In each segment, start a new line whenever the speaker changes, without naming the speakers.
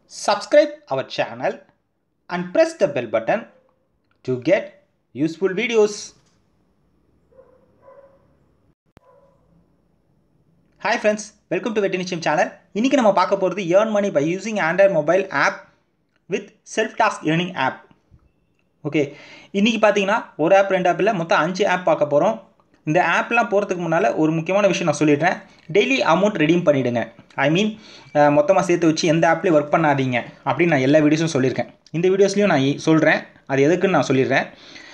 subscribe our channel and press the bell button to get useful videos. Hi friends welcome to வெட்டி நிச்சயம் channel இன்றைக்கி நம்ம பார்க்க போகிறது earn money by using Android mobile app with self task earning app okay இன்றைக்கி பார்த்தீங்கன்னா ஒரு app ரெண்டு ஆப் இல்லை மொத்தம் அஞ்சு ஆப் பார்க்க போகிறோம் இந்த ஆப்லாம் போகிறதுக்கு முன்னால் ஒரு முக்கியமான விஷயம் நான் சொல்லிடுறேன் டெய்லி அமௌண்ட் ரெடீம் பண்ணிவிடுங்க ஐ மீன் மொத்தமாக சேர்த்து வச்சு எந்த ஆப்லேயும் ஒர்க் பண்ணாதீங்க அப்படின்னு நான் எல்லா வீடியோஸும் சொல்லியிருக்கேன் இந்த வீடியோஸ்லையும் நான் சொல்கிறேன் அது எதுக்குன்னு நான் சொல்லிடுறேன்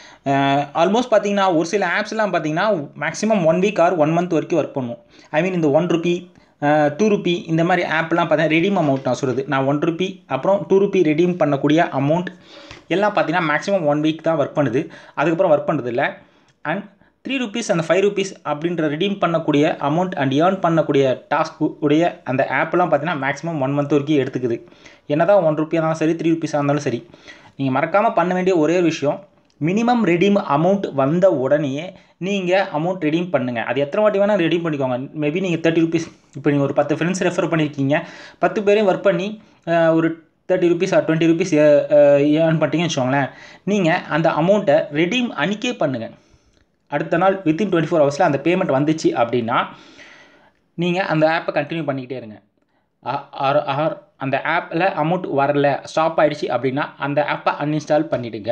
ஆல்மோஸ்ட் பார்த்தீங்கன்னா ஒரு சில ஆப்ஸ்லாம் பார்த்தீங்கன்னா maximum one week or one month வரைக்கும் ஒர்க் பண்ணும் ஐ மீன் இந்த ஒன் ருபி டூ ருபி இந்த மாதிரி ஆப்லாம் பார்த்தீங்கன்னா ரெடீம் அமௌண்ட் நான் சொல்கிறது நான் ஒன் ருபி அப்புறம் டூ ருபி ரெடீம் பண்ணக்கூடிய அமௌண்ட் எல்லாம் பார்த்தீங்கன்னா மேக்ஸிமம் ஒன் வீக் தான் ஒர்க் பண்ணுது அதுக்கப்புறம் ஒர்க் பண்ணுறது இல்லை அண்ட் த்ரீ ருபீஸ் அந்த ஃபைவ் ருபீஸ் அப்படின்ற ரெடீம் பண்ணக்கூடிய அமௌண்ட் அண்ட் ஏர்ன் பண்ணக்கூடிய டாஸ்க் உடைய அந்த ஆப்லாம் பார்த்தீங்கன்னா மேக்ஸிமம் ஒன் மந்த் வரைக்கும் எடுத்துக்குது என்ன தான் ஒன் ருப்பியாக இருந்தாலும் சரி த்ரீ ருபீஸாக இருந்தாலும் சரி நீங்கள் மறக்காமல் பண்ண வேண்டிய ஒரே விஷயம் மினிமம் ரெடீம் அமௌண்ட் வந்த உடனேயே நீங்கள் அமௌண்ட் ரெடீம் பண்ணுங்கள் அது எத்தனை வாட்டி வேணால் ரெடீம் பண்ணிக்கோங்க மேபி நீங்கள் தேர்ட்டி ருபீஸ் இப்போ நீங்கள் ஒரு பத்து ஃப்ரெண்ட்ஸ் ரெஃபர் பண்ணியிருக்கீங்க பத்து பேரையும் ஒர்க் பண்ணி ஒரு thirty rupees or twenty rupees earn பண்ணிட்டீங்கன்னு வச்சுக்கோங்களேன் நீங்கள் அந்த அமௌண்ட்டை ரெடீம் அன்றைக்கே பண்ணுங்கள் அடுத்த நாள் வித்தின் டுவெண்ட்டி ஃபோர் ஹவர்ஸில் அந்த பேமெண்ட் வந்துச்சு அப்படின்னா நீங்கள் அந்த ஆப்பை கண்டினியூ பண்ணிக்கிட்டே இருங்க ஆர் ஆர் அந்த ஆப்பில் அமௌண்ட் வரல ஸ்டாப் ஆகிடுச்சு அப்படின்னா அந்த ஆப்பை அன்இன்ஸ்டால் பண்ணிவிடுங்க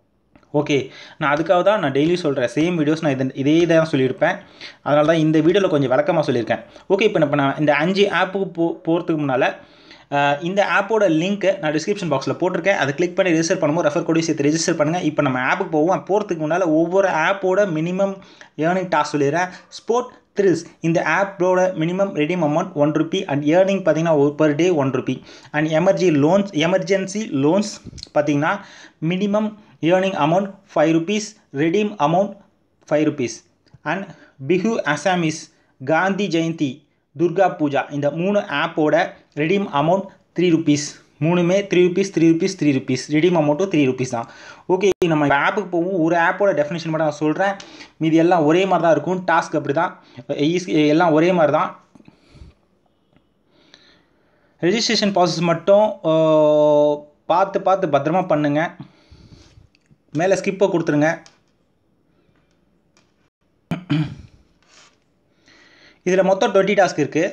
ஓகே நான் அதுக்காக தான் நான் டெய்லி சொல்கிறேன் சேம் வீடியோஸ் நான் இது இதே தான் சொல்லியிருப்பேன் அதனால தான் இந்த வீடியோவில் கொஞ்சம் விளக்கமாக சொல்லியிருக்கேன் ஓகே இப்போ இப்போ நான் இந்த அஞ்சு ஆப்புக்கு போ போகிறதுக்கு முன்னால் இந்த ஆப்போட லிங்க்கை நான் டிஸ்கிரிப்ஷன் பாக்ஸில் போட்டிருக்கேன் அதை கிளிக் பண்ணி ரெஜிஸ்டர் பண்ணும்போது ரெஃபர் கோடி சேர்த்து ரெஜிஸ்டர் பண்ணுங்கள் இப்போ நம்ம ஆப்புக்கு போவோம் போகிறதுக்கு முன்னால் ஒவ்வொரு ஆப்போட மினிமம் ஏர்னிங் டாஸ்க் சொல்லிடுறேன் ஸ்போர்ட் த்ரில்ஸ் இந்த ஆப்போட minimum redeem amount one rupee and earning பார்த்தீங்கன்னா per day one rupee and எமர்ஜி லோன்ஸ் எமர்ஜென்சி லோன்ஸ் பார்த்தீங்கன்னா minimum earning amount five rupees redeem amount five rupees and Bihu Assamese Gandhi Jayanti Durga Puja இந்த மூணு ஆப்போட ரெடீம் அமௌண்ட் த்ரீ ருபீஸ் மூணுமே three rupees three rupees three rupees redeem அமௌண்ட்டும் three rupees தான் okay நம்ம ஆப்புக்கு போவோம் ஒரு ஆப்போட டெஃபினேஷன் மட்டும் நான் சொல்கிறேன் மீதி எல்லாம் ஒரே மாதிரி தான் இருக்கும் டாஸ்க் அப்படி தான் எல்லாம் ஒரே மாதிரி தான் ரெஜிஸ்ட்ரேஷன் ப்ராசஸ் மட்டும் பார்த்து பார்த்து பத்திரமா பண்ணுங்கள் மேலே ஸ்கிப்பை கொடுத்துருங்க இதில் மொத்தம் டுவெண்ட்டி டாஸ்க் இருக்குது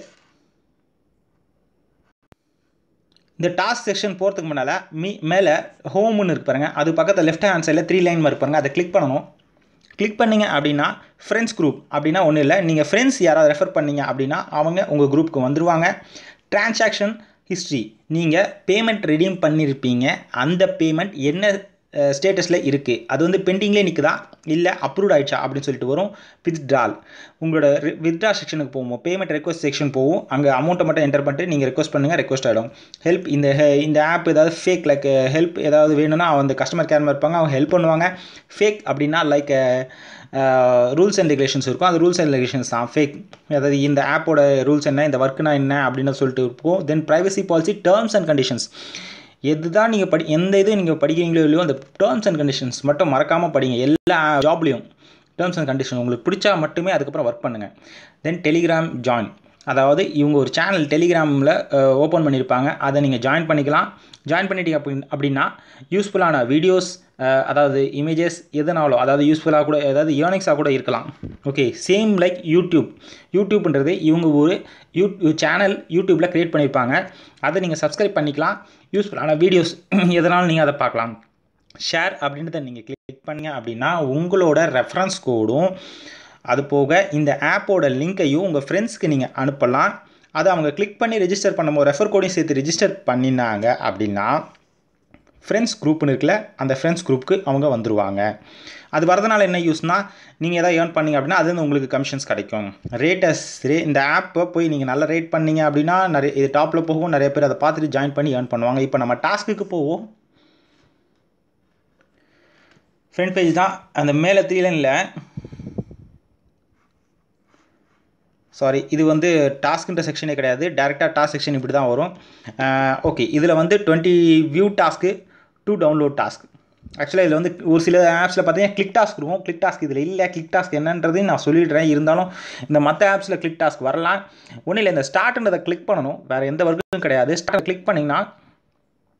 இந்த டாஸ்க் செக்ஷன் போகிறதுக்கு முன்னால் மீ மேலே ஹோம்னு இருக்கு பாருங்கள் அது பக்கத்தில் லெஃப்ட் ஹேண்ட் சைடில் த்ரீ லைன் மாதிரி பாருங்கள் அதை கிளிக் பண்ணணும் கிளிக் பண்ணிங்க அப்படின்னா ஃப்ரெண்ட்ஸ் குரூப் அப்படின்னா ஒன்றும் இல்லை நீங்கள் ஃப்ரெண்ட்ஸ் யாராவது ரெஃபர் பண்ணீங்க அப்படின்னா அவங்க உங்கள் குரூப்புக்கு வந்துடுவாங்க டிரான்சாக்ஷன் ஹிஸ்ட்ரி நீங்கள் பேமெண்ட் ரெடீம் பண்ணியிருப்பீங்க அந்த பேமெண்ட் என்ன ஸ்டேட்டஸில் இருக்குது அது வந்து பெண்டிங்லேயே நிற்குதா இல்லை அப்ரூவ் ஆயிடுச்சா அப்படின்னு சொல்லிட்டு வரும் வித்ட்ரால் உங்களோட வித்ட்ரா செக்ஷனுக்கு போவோம் பேமெண்ட் ரெக்வஸ்ட் செக்ஷன் போகும் அங்கே அமௌண்ட்டை மட்டும் என்டர் பண்ணிட்டு நீங்கள் ரெக்வஸ்ட் பண்ணுங்கள் ரெக்வஸ்ட் ஆகிடும் ஹெல்ப் இந்த இந்த ஆப் ஏதாவது ஃபேக் லைக் ஹெல்ப் ஏதாவது வேணும்னா அந்த கஸ்டமர் கேர் இருப்பாங்க அவங்க ஹெல்ப் பண்ணுவாங்க ஃபேக் அப்படின்னா லைக் ரூல்ஸ் அண்ட் ரெகுலேஷன்ஸ் இருக்கும் அந்த ரூல்ஸ் அண்ட் ரெகுலேஷன்ஸ் தான் ஃபேக் அதாவது இந்த ஆப்போட ரூல்ஸ் என்ன இந்த ஒர்க்குனா என்ன அப்படின்னு சொல்லிட்டு இருக்கும் then privacy policy terms and conditions எது தான் நீங்கள் படி எந்த இது நீங்கள் படிக்கிறீங்களோ இல்லையோ அந்த டேர்ம்ஸ் அண்ட் கண்டிஷன்ஸ் மட்டும் மறக்காமல் படிங்க எல்லா ஜாப்லேயும் டேர்ம்ஸ் அண்ட் கண்டிஷன் உங்களுக்கு பிடிச்சா மட்டுமே அதுக்கப்புறம் ஒர்க் பண்ணுங்கள் தென் டெலிகிராம் ஜாயின் அதாவது இவங்க ஒரு சேனல் டெலிகிராமில் ஓப்பன் பண்ணியிருப்பாங்க அதை நீங்கள் ஜாயின் பண்ணிக்கலாம் ஜாயின் பண்ணிட்டீங்க அப்படி அப்படின்னா யூஸ்ஃபுல்லான வீடியோஸ் அதாவது இமேஜஸ் எதுனாலும் அதாவது யூஸ்ஃபுல்லாக கூட அதாவது ஏர்னிங்ஸாக கூட இருக்கலாம் ஓகே சேம் லைக் யூடியூப் யூடியூப்ன்றது இவங்க ஒரு யூ சேனல் யூடியூப்பில் க்ரியேட் பண்ணியிருப்பாங்க அதை நீங்கள் சப்ஸ்கிரைப் பண்ணிக்கலாம் யூஸ்ஃபுல்லான வீடியோஸ் எதனாலும் நீங்கள் அதை பார்க்கலாம் ஷேர் அப்படின்றத நீங்கள் கிளிக் பண்ணிங்க அப்படின்னா உங்களோட ரெஃபரன்ஸ் கோடும் அது போக இந்த ஆப்போட லிங்க்கையும் உங்கள் ஃப்ரெண்ட்ஸ்க்கு நீங்கள் அனுப்பலாம் அதை அவங்க கிளிக் பண்ணி ரெஜிஸ்டர் பண்ணும்போது ரெஃபர் கோடையும் சேர்த்து ரெஜிஸ்டர் பண்ணினாங்க அப்படின்னா ஃப்ரெண்ட்ஸ் குரூப்னு இருக்குல்ல அந்த ஃப்ரெண்ட்ஸ் குரூப்புக்கு அவங்க வந்துடுவாங்க அது வரதுனால என்ன யூஸ்னால் நீங்கள் எதாவது ஏர்ன் பண்ணிங்க அப்படின்னா அது உங்களுக்கு கமிஷன்ஸ் கிடைக்கும் ரேட்டஸ் ரே இந்த ஆப்பை போய் நீங்கள் நல்லா ரேட் பண்ணிங்க அப்படின்னா நிறைய இது டாப்பில் போகும் நிறைய பேர் அதை பார்த்துட்டு ஜாயின் பண்ணி ஏர்ன் பண்ணுவாங்க இப்போ நம்ம டாஸ்க்குக்கு போவோம் ஃப்ரண்ட் பேஜ் தான் அந்த மேலே த்ரீலைனில் சாரி இது வந்து டாஸ்க்குன்ற செக்ஷனே கிடையாது டேரெக்டாக டாஸ்க் செக்ஷன் இப்படி தான் வரும் ஓகே இதில் வந்து twenty view task two download task ஆக்சுவலாக இதில் வந்து ஒரு சில ஆப்ஸில் பார்த்தீங்கன்னா கிளிக் டாஸ்க் இருக்கும் கிளிக் டாஸ்க் இதில் இல்லை கிளிக் டாஸ்க் என்னன்றதையும் நான் சொல்லிடுறேன் இருந்தாலும் இந்த மற்ற ஆப்ஸில் கிளிக் டாஸ்க் வரலாம் ஒன்றும் இல்லை இந்த ஸ்டார்ட்ன்றதை கிளிக் பண்ணணும் வேறு எந்த ஒர்க்கும் கிடையாது ஸ்டார்ட் கிளிக் பண்ணிங்கன்னா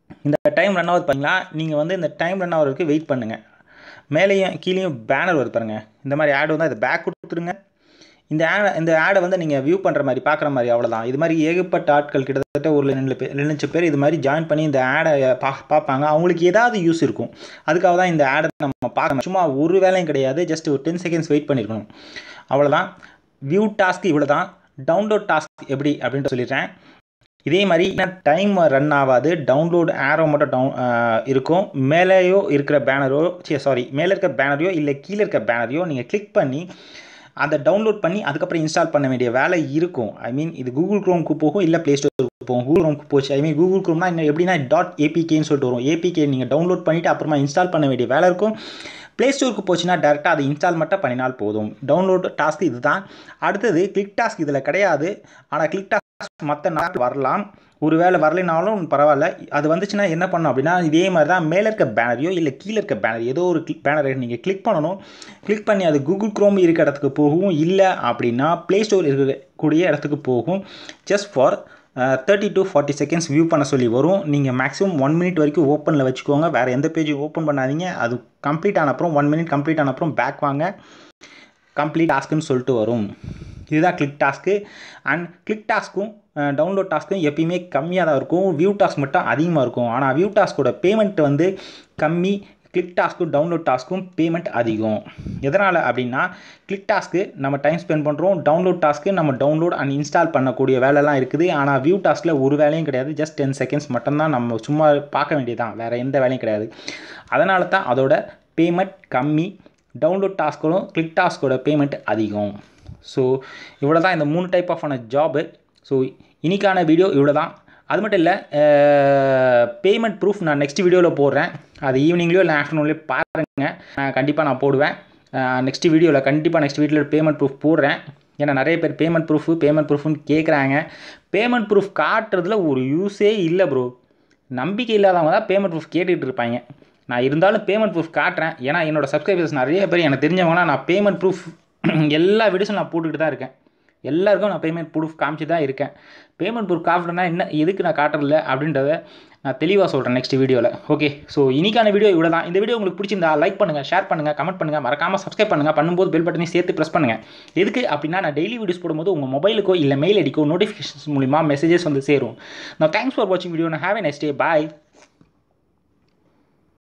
இந்த டைம் ரன் ஆகுது பார்த்தீங்களா நீங்கள் வந்து இந்த டைம் ரன் ஆகிறதுக்கு வெயிட் பண்ணுங்கள் மேலேயும் கீழேயும் பேனர் வருது பாருங்க இந்த மாதிரி ஆட் வந்து அதை பேக் கொடுத்துருங்க இந்த ஆட் இந்த ஆடை வந்து நீங்கள் வியூ பண்ணுற மாதிரி பார்க்குற மாதிரி அவ்வளோதான் இது மாதிரி ஏகப்பட்ட ஆட்கள் கிட்டத்தட்ட ஒரு ரெண்டு பேர் ரெண்டு லட்சம் பேர் இது மாதிரி ஜாயின் பண்ணி இந்த ஆடை பா பார்ப்பாங்க அவங்களுக்கு ஏதாவது யூஸ் இருக்கும் அதுக்காக தான் இந்த ஆடை நம்ம பார்க்கணும் சும்மா ஒரு வேலையும் கிடையாது ஜஸ்ட் ஒரு டென் செகண்ட்ஸ் வெயிட் பண்ணியிருக்கணும் அவ்வளோதான் வியூ டாஸ்க் இவ்வளோ தான் டவுன்லோட் டாஸ்க் எப்படி அப்படின்ட்டு சொல்லிடுறேன் இதே மாதிரி டைம் ரன் ஆகாது டவுன்லோட் ஆரோ மட்டும் டவுன் இருக்கும் மேலேயோ இருக்கிற பேனரோ சரி சாரி மேலே இருக்க பேனரையோ இல்லை கீழே இருக்க பேனரையோ நீங்கள் கிளிக் பண்ணி அதை டவுன்லோட் பண்ணி அதுக்கப்புறம் இன்ஸ்டால் பண்ண வேண்டிய வேலை இருக்கும் ஐ மீன் இது கூகுள் க்ரோம்க்கு போகும் இல்லை ப்ளே ஸ்டோருக்கு போகும் கூகுள் க்ரோம்க்கு போச்சு ஐ மீன் கூகுள் க்ரோம்னா இன்னும் எப்படின்னா டாட் ஏபிகேன்னு சொல்லிட்டு வரும் ஏபிகே நீங்கள் டவுன்லோட் பண்ணிவிட்டு அப்புறமா இன்ஸ்டால் பண்ண வேண்டிய வேலை இருக்கும் ப்ளே ஸ்டோருக்கு போச்சுன்னா டேரெக்டாக அதை இன்ஸ்டால் மட்டும் பண்ணினால் போதும் டவுன்லோட் டாஸ்க் இதுதான் அடுத்தது கிளிக் டாஸ்க் இதில் கிடையாது ஆனால் கிளிக் டாஸ்க் மற்ற நாள் வரலாம் ஒரு வேளை வரலைனாலும் பரவாயில்ல அது வந்துச்சுன்னா என்ன பண்ணணும் அப்படின்னா இதே மாதிரி தான் மேலே இருக்க பேனரையோ இல்லை கீழே இருக்க பேனர் ஏதோ ஒரு கிளிக் பேனரை நீங்கள் கிளிக் பண்ணணும் கிளிக் பண்ணி அது கூகுள் க்ரோம் இருக்க இடத்துக்கு போகும் இல்லை அப்படின்னா ப்ளே ஸ்டோர் இருக்கக்கூடிய இடத்துக்கு போகும் just for thirty to forty seconds view பண்ண சொல்லி வரும் நீங்கள் மேக்ஸிமம் ஒன் மினிட் வரைக்கும் ஓப்பனில் வச்சுக்கோங்க வேறு எந்த பேஜும் ஓப்பன் பண்ணாதீங்க அது கம்ப்ளீட் ஆன அப்புறம் ஒன் மினிட் கம்ப்ளீட் ஆன அப்புறம் பேக் வாங்க கம்ப்ளீட் டாஸ்க்குன்னு சொல்லிட்டு வரும் இதுதான் கிளிக் டாஸ்க்கு அண்ட் கிளிக் டாஸ்க்கும் டவுன்லோட் டாஸ்க்கும் எப்பயுமே கம்மியாக தான் இருக்கும் வியூ டாஸ்க் மட்டும் அதிகமாக இருக்கும் ஆனால் வியூ டாஸ்க்கோட பேமெண்ட் வந்து கம்மி கிளிக் டாஸ்க்கும் டவுன்லோட் டாஸ்க்கும் பேமெண்ட் அதிகம் எதனால் அப்படின்னா கிளிக் டாஸ்க்கு நம்ம டைம் ஸ்பெண்ட் பண்ணுறோம் டவுன்லோட் டாஸ்க்கு நம்ம டவுன்லோட் அண்ட் இன்ஸ்டால் பண்ணக்கூடிய வேலைலாம் இருக்குது ஆனால் வியூ டாஸ்க்கில் ஒரு வேலையும் கிடையாது ஜஸ்ட் டென் செகண்ட்ஸ் மட்டும்தான் நம்ம சும்மா பார்க்க வேண்டியதுதான் வேறு எந்த வேலையும் கிடையாது அதனால தான் அதோட பேமெண்ட் கம்மி டவுன்லோட் டாஸ்க்கும் கிளிக் டாஸ்க்கோட பேமெண்ட் அதிகம் ஸோ இவ்வளோ தான் இந்த மூணு டைப் ஆஃப் ஆன ஜாபு ஸோ இன்றைக்கான வீடியோ இவ்வளோ தான் அது மட்டும் இல்லை பேமெண்ட் ப்ரூஃப் நான் நெக்ஸ்ட் வீடியோவில் போடுறேன் அது ஈவினிங்லேயோ இல்லை ஆஃப்டர்நூன்லேயோ பாருங்கள் நான் கண்டிப்பாக நான் போடுவேன் நெக்ஸ்ட் வீடியோவில் கண்டிப்பாக நெக்ஸ்ட் வீடியோவில் பேமெண்ட் ப்ரூஃப் போடுறேன் ஏன்னா நிறைய பேர் பேமெண்ட் ப்ரூஃபு பேமெண்ட் ப்ரூஃப்னு கேட்குறாங்க பேமெண்ட் ப்ரூஃப் காட்டுறதுல ஒரு யூஸே இல்லை ப்ரோ நம்பிக்கை இல்லாதவங்க தான் பேமெண்ட் ப்ரூஃப் கேட்டுகிட்டு இருப்பாங்க நான் இருந்தாலும் பேமெண்ட் ப்ரூஃப் காட்டுறேன் ஏன்னா என்னோடய சப்ஸ்கிரைபர்ஸ் நிறைய பேர் எனக்கு தெரிஞ்சவங்கன்னா நான் பேமெண்ட் ப்ரூஃப் எல்லா வீடியோஸும் நான் போட்டுக்கிட்டு தான் இருக்கேன் எல்லாருக்கும் நான் பேமெண்ட் ப்ரூஃப் காமிச்சு தான் இருக்கேன் பேமெண்ட் ப்ரூஃப் காட்டுறேன்னா என்ன எதுக்கு நான் காட்டுறதில்ல அப்படின்றத நான் தெளிவாக சொல்கிறேன் நெக்ஸ்ட் வீடியோவில் ஓகே ஸோ இன்றைக்கான வீடியோ இவ்வளோ தான் இந்த வீடியோ உங்களுக்கு பிடிச்சிருந்தா லைக் பண்ணுங்கள் ஷேர் பண்ணுங்கள் கமெண்ட் பண்ணுங்கள் மறக்காமல் சப்ஸ்கிரைப் பண்ணுங்கள் பண்ணும்போது பெல் பட்டனையும் சேர்த்து ப்ரெஸ் பண்ணுங்கள் எதுக்கு அப்படின்னா நான் டெய்லி வீடியோஸ் போடும்போது உங்கள் மொபைலுக்கோ இல்லை மெயில் அடிக்கோ நோட்டிஃபிகேஷன்ஸ் மூலிமா மெசேஜஸ் வந்து சேரும் நான் தேங்க்ஸ் ஃபார் வாட்சிங் வீடியோ நான் have a next day bye